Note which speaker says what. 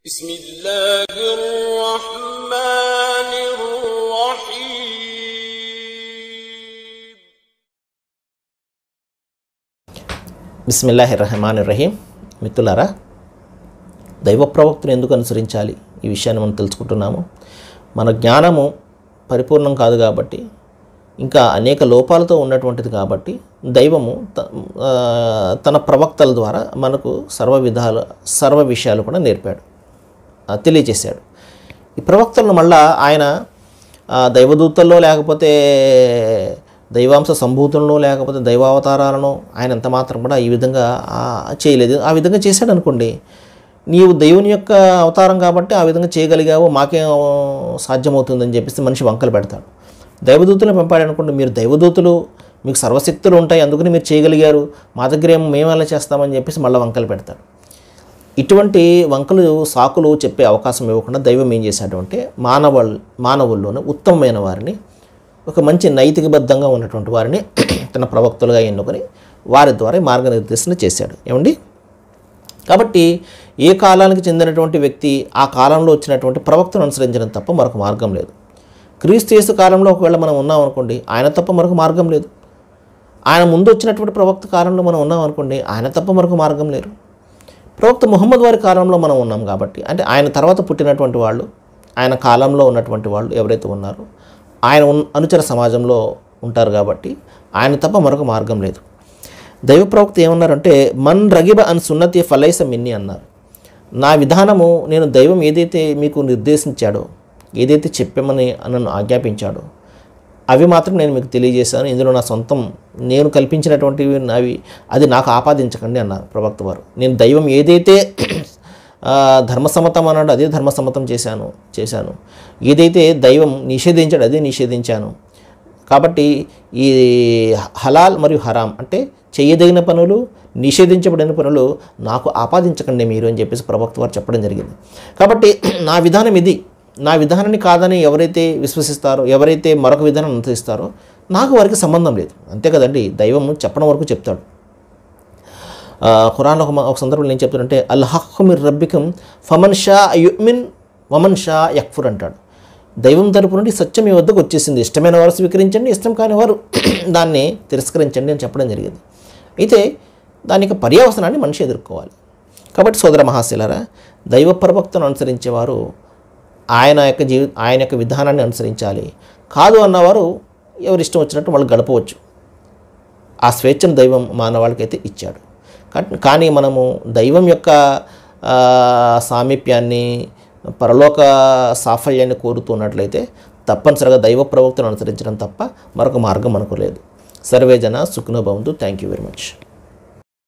Speaker 1: بسم الله الرحمن الرحيم
Speaker 2: బిస్మిల్లాహి రహమాన్ రహీం మిత్రులారా దైవ ప్రవక్తను ఎందుకు అనుసరించాలి ఈ విషయాన్ని మనం తెలుసుకుంటున్నాము మన జ్ఞానము పరిపూర్ణం కాదు కాబట్టి ఇంకా అనేక లోపాలతో ఉన్నటువంటిది కాబట్టి దైవము త- ఆ, తన ప్రవక్తల ద్వారా మనకు సర్వ విధాల సర్వ విషయాలు కూడా నేర్పాడు ఆ, తెలియజేశాడు ఈ ప్రవక్తలను మళ్ళా ఆయన ఆ, దైవదూతల్లో లేకపోతే దైవాంశ సంభూతులను లేకపోతే దైవావతారాలను ఆయన ఎంత మాత్రం కూడా ఈ విధంగా ఆ, చేయలేదు ఆ విధంగా చేశాడు అనుకోండి నీవు దేవుని యొక్క అవతారం కాబట్టి ఆ విధంగా చేయగలిగావు మాకేం సాధ్యమవుతుందని చెప్పేసి మనిషి వంకలు పెడతాడు దైవదూతలను పంపాడు అనుకోండి మీరు దైవదూతలు మీకు సర్వశక్తులు ఉంటాయి అందుకని మీరు చేయగలిగారు మా దగ్గర ఏమో మేము ఎలా చేస్తామని చెప్పేసి మళ్ళీ వంకలు పెడతాడు ఇటువంటి వంకలు సాకులు చెప్పే అవకాశం ఇవ్వకుండా దైవం ఏం చేశాడు అంటే మానవ మానవుల్లోనే ఉత్తమమైన వారిని ఒక మంచి నైతికబద్ధంగా ఉన్నటువంటి వారిని తన ప్రవక్తలుగా ఎన్నుకొని వారి ద్వారా మార్గనిర్దేశన చేశాడు ఏమండి కాబట్టి ఏ కాలానికి చెందినటువంటి వ్యక్తి ఆ కాలంలో వచ్చినటువంటి ప్రవక్తను అనుసరించడం తప్ప మరొక మార్గం లేదు క్రీస్తు యేసు కాలంలో ఒకవేళ మనం ఉన్నాం అనుకోండి ఆయన తప్ప మరొక మార్గం లేదు ఆయన ముందు వచ్చినటువంటి ప్రవక్త కాలంలో మనం ఉన్నాం అనుకోండి ఆయన తప్ప మరొక మార్గం లేరు ప్రవక్త ముహమ్మద్ వారి కాలంలో మనం ఉన్నాం కాబట్టి అంటే ఆయన తర్వాత పుట్టినటువంటి వాళ్ళు ఆయన కాలంలో ఉన్నటువంటి వాళ్ళు ఎవరైతే ఉన్నారో ఆయన ఉన్- అనుచర సమాజంలో ఉంటారు కాబట్టి ఆయన తప్ప మరొక మార్గం లేదు దైవ ప్రవక్త ఏమన్నారంటే మన్ రగిబ అన్ సున్నతి ఫలైస మిన్ని అన్నారు నా విధానము నేను దైవం ఏదైతే మీకు నిర్దేశించాడో ఏదైతే చెప్పామని నన్ను ఆజ్ఞాపించాడో అవి మాత్రం నేను మీకు తెలియజేశాను ఇందులో నా సొంతం నేను కల్పించినటువంటివి అవి అది నాకు ఆపాదించకండి అన్నారు ప్రవక్త వారు నేను దైవం ఏదైతే ఆ, ధర్మసమ్మతం అన్నాడు అదే ధర్మసమ్మతం చేశాను చేశాను ఏదైతే దైవం నిషేధించాడు అదే నిషేధించాను కాబట్టి ఈ హలాల్ మరియు హరాం అంటే చేయదగిన పనులు నిషేధించబడిన పనులు నాకు ఆపాదించకండి మీరు అని చెప్పేసి ప్రవక్త వారు చెప్పడం జరిగింది కాబట్టి నా విధానం ఇది నా విధానాన్ని కాదని ఎవరైతే విశ్వసిస్తారో ఎవరైతే మరొక విధానం అనుసరిస్తారో నాకు వారికి సంబంధం లేదు అంతే కదండి దైవం చెప్పడం వరకు చెప్తాడు ఆ, ఖురాన్లో ఒక మ- ఒక సందర్భంలో ఏం చెప్తాడంటే అల్ హక్కు మిర్ రబ్బికం ఫమన్ షా యుమిన్ వమన్ షా యక్ఫుర్ అంటాడు దైవం తరపు నుండి సత్యం మీ వద్దకు వచ్చేసింది ఇష్టమైన వారు స్వీకరించండి ఇష్టం కాని వారు దాన్ని తిరస్కరించండి అని చెప్పడం జరిగింది అయితే దానికి పర్యవసనాన్ని మనిషి ఎదుర్కోవాలి కాబట్టి సోదర మహాశిలరా దైవ ప్రవక్తను అనుసరించేవారు ఆయన యొక్క జీవి ఆయన యొక్క విధానాన్ని అనుసరించాలి కాదు అన్నవారు ఎవరి ఇష్టం వచ్చినట్టు వాళ్ళు గడపవచ్చు ఆ స్వేచ్ఛను దైవం మానవాళికైతే ఇచ్చాడు కా- కానీ మనము దైవం యొక్క ఆ, సామీప్యాన్ని పరలోక సాఫల్యాన్ని కోరుతున్నట్లయితే తప్పనిసరిగా దైవ ప్రవక్తను అనుసరించడం తప్ప మరొక మార్గం మనకు లేదు సర్వే జన సుఖనోభవంతు థ్యాంక్ యూ వెరీ మచ్